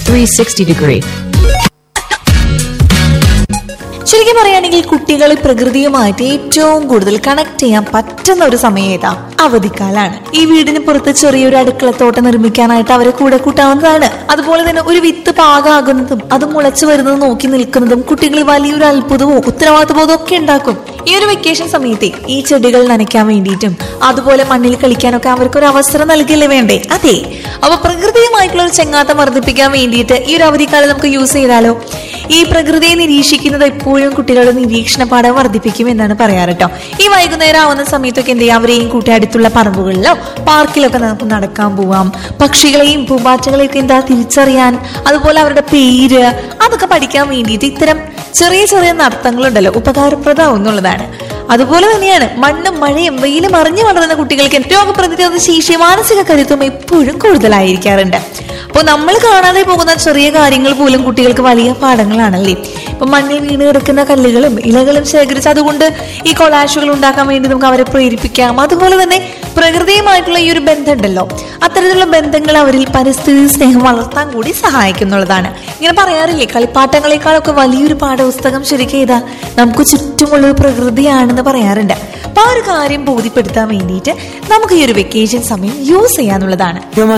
360 degree. ശരിക്കും പറയുകയാണെങ്കിൽ കുട്ടികൾ പ്രകൃതിയുമായിട്ട് ഏറ്റവും കൂടുതൽ കണക്ട് ചെയ്യാൻ പറ്റുന്ന ഒരു സമയം ഏതാ അവധിക്കാലാണ് ഈ വീടിന് പുറത്ത് ചെറിയൊരു അടുക്കളത്തോട്ടം നിർമ്മിക്കാനായിട്ട് അവരെ കൂടെ കൂട്ടാവുന്നതാണ് അതുപോലെ തന്നെ ഒരു വിത്ത് പാകാകുന്നതും അത് മുളച്ചു വരുന്നത് നോക്കി നിൽക്കുന്നതും കുട്ടികളിൽ വലിയൊരു അത്ഭുതവും ഉത്തരവാദിത്വബോധവും ഒക്കെ ഉണ്ടാക്കും ഈ ഒരു വെക്കേഷൻ സമയത്തെ ഈ ചെടികൾ നനയ്ക്കാൻ വേണ്ടിയിട്ടും അതുപോലെ മണ്ണിൽ കളിക്കാനൊക്കെ അവർക്ക് ഒരു അവസരം നൽകില്ലേ വേണ്ടേ അതെ അപ്പൊ പ്രകൃതിയുമായിട്ടുള്ള ഒരു ചെങ്ങാത്തം വർദ്ധിപ്പിക്കാൻ വേണ്ടിയിട്ട് ഈ ഒരു അവധിക്കാലം നമുക്ക് യൂസ് ചെയ്താലോ ഈ പ്രകൃതിയെ നിരീക്ഷിക്കുന്നത് എപ്പോഴും കുട്ടികളുടെ നിരീക്ഷണ പാഠം വർദ്ധിപ്പിക്കും എന്നാണ് പറയാറ് കേട്ടോ ഈ വൈകുന്നേരം ആവുന്ന സമയത്തൊക്കെ എന്ത് ചെയ്യാം അവരെയും കൂട്ടി അടുത്തുള്ള പറമ്പുകളിലോ പാർക്കിലൊക്കെ നമുക്ക് നടക്കാൻ പോവാം പക്ഷികളെയും പൂമ്പാറ്റകളെയും ഒക്കെ എന്താ തിരിച്ചറിയാൻ അതുപോലെ അവരുടെ പേര് അതൊക്കെ പഠിക്കാൻ വേണ്ടിയിട്ട് ഇത്തരം ചെറിയ ചെറിയ നടത്തങ്ങളുണ്ടല്ലോ ഉപകാരപ്രദമാവും എന്നുള്ളതാണ് അതുപോലെ തന്നെയാണ് മണ്ണും മഴയും വെയിലും അറിഞ്ഞു വളരുന്ന കുട്ടികൾക്ക് രോഗപ്രതിരോധ ശേഷി മാനസിക കരുത്തും എപ്പോഴും കൂടുതലായിരിക്കാറുണ്ട് അപ്പോൾ നമ്മൾ കാണാതെ പോകുന്ന ചെറിയ കാര്യങ്ങൾ പോലും കുട്ടികൾക്ക് വലിയ പാഠങ്ങളാണല്ലേ ഇപ്പൊ മണ്ണിൽ വീണ് കിടക്കുന്ന കല്ലുകളും ഇലകളും ശേഖരിച്ച് അതുകൊണ്ട് ഈ കൊളാഷുകൾ ഉണ്ടാക്കാൻ വേണ്ടി നമുക്ക് അവരെ പ്രേരിപ്പിക്കാം അതുപോലെ തന്നെ പ്രകൃതിയുമായിട്ടുള്ള ഈ ഒരു ബന്ധം ഉണ്ടല്ലോ അത്തരത്തിലുള്ള ബന്ധങ്ങൾ അവരിൽ പരിസ്ഥിതി സ്നേഹം വളർത്താൻ കൂടി സഹായിക്കുന്നുള്ളതാണ് ഇങ്ങനെ പറയാറില്ലേ കളിപ്പാട്ടങ്ങളെക്കാളൊക്കെ വലിയൊരു പാഠപുസ്തകം ശരിക്കും ഇതാ നമുക്ക് ചുറ്റുമുള്ള ഒരു പ്രകൃതിയാണെന്ന് പറയാറുണ്ട് അപ്പൊ ആ ഒരു കാര്യം ബോധ്യപ്പെടുത്താൻ വേണ്ടിയിട്ട് നമുക്ക് ഈ ഒരു വെക്കേഷൻ സമയം യൂസ് ചെയ്യാന്നുള്ളതാണ്